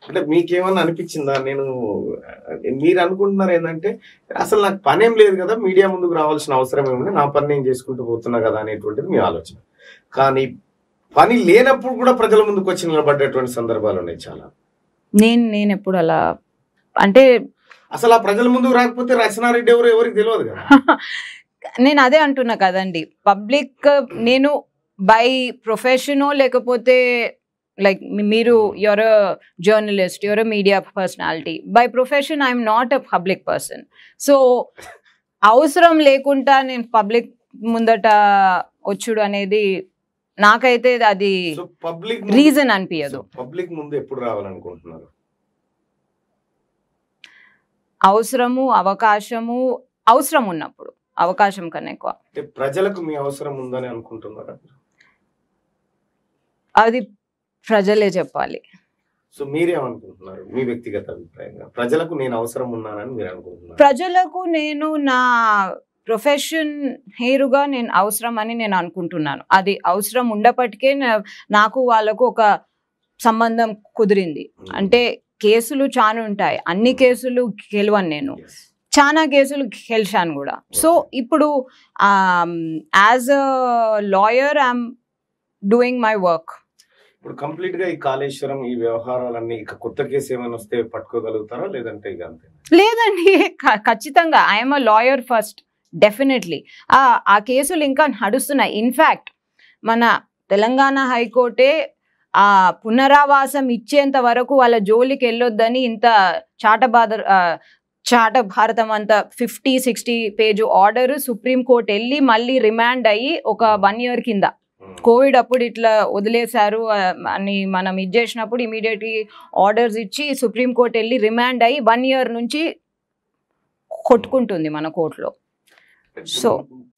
అంటే మీకేమన్నా అనిపించిందా నేను మీరు అనుకుంటున్నారు ఏంటంటే అసలు నాకు పనేం లేదు కదా మీడియా ముందుకు రావాల్సిన అవసరం ఏముంది నా పని నేను చేసుకుంటూ పోతున్నా కదా అనేటువంటిది మీ ఆలోచన కానీ పని లేనప్పుడు కూడా ప్రజల ముందుకు వచ్చి నిలబడ్డటువంటి సందర్భాలు ఉన్నాయి చాలా నేను నేను ఎప్పుడు అలా అంటే అసలు ఆ ప్రజల ముందుకు రాకపోతే రచనారెడ్డి ఎవరు ఎవరికి తెలియదు కదా నేను అదే అంటున్నా కదండి పబ్లిక్ నేను బై ప్రొఫెషనో లేకపోతే లైక్ మీరు your journalist your media personality by profession I'm not a public person so అవసరం లేకుండా నేను పబ్లిక్ ముందట వచ్చుడు అనేది నాకైతే అది సో పబ్లిక్ రీజన్ అనిపించదు పబ్లిక్ ముందు ఎప్పుడు రావాలనుకుంటున్నారు అవసరము అవకాశము అవసరం ఉన్నప్పుడు అవకాశం కన్నా ఎక్కువ అంటే ప్రజలకు మీ అవసరం ఉందని అనుకుంటున్నారా అది ప్రజలే చెప్పాలి సో మీరేమనుకుంటున్నారు మీ వ్యక్తిగత అభిప్రాయంగా ప్రజలకు నేను అవసరం ఉన్నానని మీరు అనుకుంటున్నారు ప్రజలకు నేను నా ప్రొఫెషన్ హేరుగా నేను అవసరం అని నేను అనుకుంటున్నాను అది అవసరం ఉండప్పటికే నా- నాకు వాళ్ళకు ఒక సంబంధం కుదిరింది అంటే కేసులు చాలా ఉంటాయి అన్ని కేసులు గెలవను నేను Yes. చాలా కేసులు గెలిచాను కూడా సో ఇప్పుడు as a lawyer I'm doing my work ఇప్పుడు కంప్లీట్ గా ఈ కాళేశ్వరం ఈ వ్యవహారాలన్నీ ఇక కొత్త కేసు ఏమైనా వస్తే పట్టుకోగలుగుతారా లేదంటే ఇక అంతే లేదండి ఖ- ఖచ్చితంగా I'm a lawyer first definitely ఆ కేసులు ఇంకా నడుస్తున్నాయి ఇన్ఫ్యాక్ట్ మన తెలంగాణ హైకోర్టే ఆ పునరావాసం ఇచ్చేంత వరకు వాళ్ళ జోలికి వెళ్ళొద్దని ఇంత చాటబాద ఆ, చాట భారతం అంత fifty sixty page order supreme court వెళ్ళి మళ్ళీ రిమాండ్ అయ్యి ఒక వన్ ఇయర్ కింద కోవిడ్ అప్పుడు ఇట్లా వదిలేశారు ఆ, అని మనం ఇది చేసినప్పుడు ఇమీడియట్ ఆర్డర్స్ ఇచ్చి సుప్రీంకోర్టు వెళ్ళి రిమాండ్ అయ్యి వన్ ఇయర్ నుంచి కొట్టుకుంటుంది మన కోర్టులో So-